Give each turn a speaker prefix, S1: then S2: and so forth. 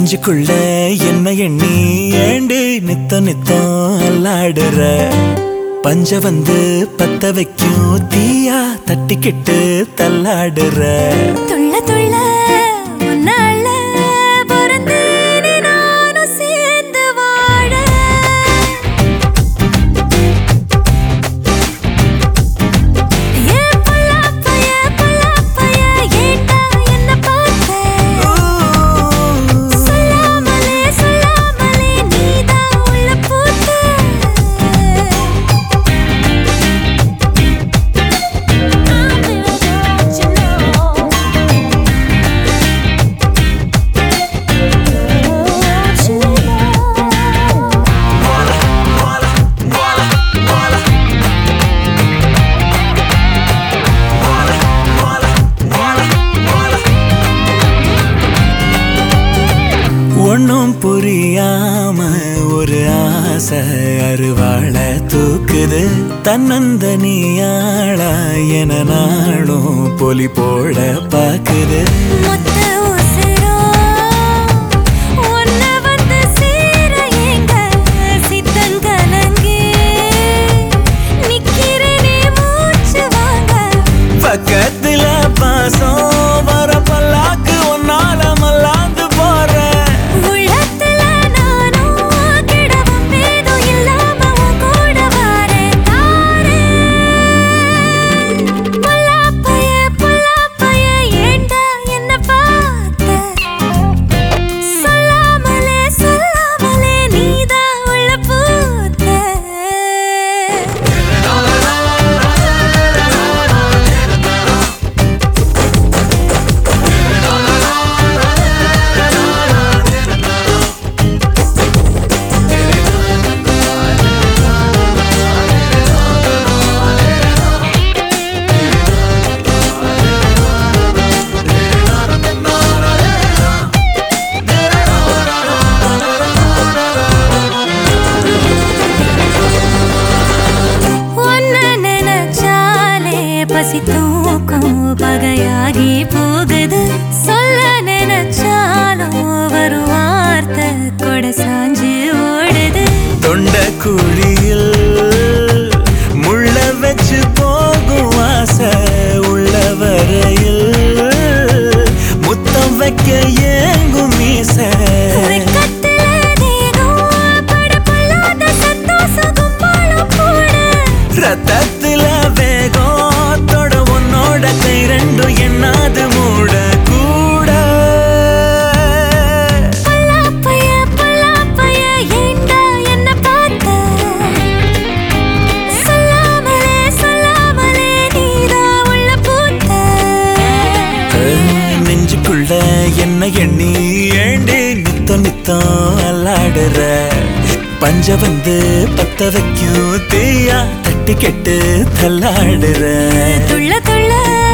S1: நெஞ்சுக்குள்ள என்ன எண்ணி ஏண்டு நித்த நித்தம் அல்லாடுற பஞ்ச வந்து பத்த வைக்கும் தீயா தட்டிக்கிட்டு தள்ளாடுற
S2: துள்ள துள்ள உன்னால பொறந்தேனே நானும் சேர்ந்து வாழ ஏ புல்லாப்பைய புல்லாப்பைய ஏண்டா என்ன பார்த்த சொல்லாமலே சொல்லாமலே நீதான் உள்ள பூத்த
S1: ஒன்னும் புரியாம ஒரு ஆசை அருவாள தூக்குது தன்னந்தனியாளா என நாளும் பொலி போட பாக்குது
S2: மொத்த உசிரும் உன்ன வந்து சேர எங்க சித்தங்கலங்கி நிக்கிறேனே மூச்சு வாங்க
S1: பக்கத்துல பாசம் வர பல்லாக்கு ஒன்னால மல்லாந்து போறேன்
S2: உள்ளத்துல நானும் கிடவும் பேதும் இல்லாம உன் கூட வரேன் தாரேன் புல்லாப்பைய புல்லாப்பைய ஏண்டா என்ன பார்த்த சொல்லாமலே சொல்லாமலே நீதான் உள்ள பூத்த உன்னை நினைச்சாலே பசி தூக்கம் பகையாகி போகுது சொல்ல நினைச்சாலும் ஒரு வார்த்தை கொடை சாஞ்சு ஓடுது
S1: தொண்ட குழியில் முள்ள வச்சு போகும் ஆசை உள்ள வரையில் முத்தம் வைக்க ஏங்கும் மீசை
S2: வெட்கத்துல தேகம் படபடாத சந்தோஷம் கும்பலும் கூட
S1: ரத்தத்துல வேகம் தொட உன்னோட கை ரெண்டும் என்னாது மூட கூட
S2: பல்லாப்பைய பல்லாப்பைய ஏண்டா என்ன பார்த்த சொல்லாமலே சொல்லாமலே நீதான் உள்ள பூத்த
S1: நெஞ்சுக்குள்ள என்ன எண்ணி ஏண்டி நித்தம் நித்தம் அல்லாடுற பஞ்ச வந்து பத்த வைக்கும் தீயா தட்டி கெட்டு தள்ளாடுற
S2: துள்ள துள்ள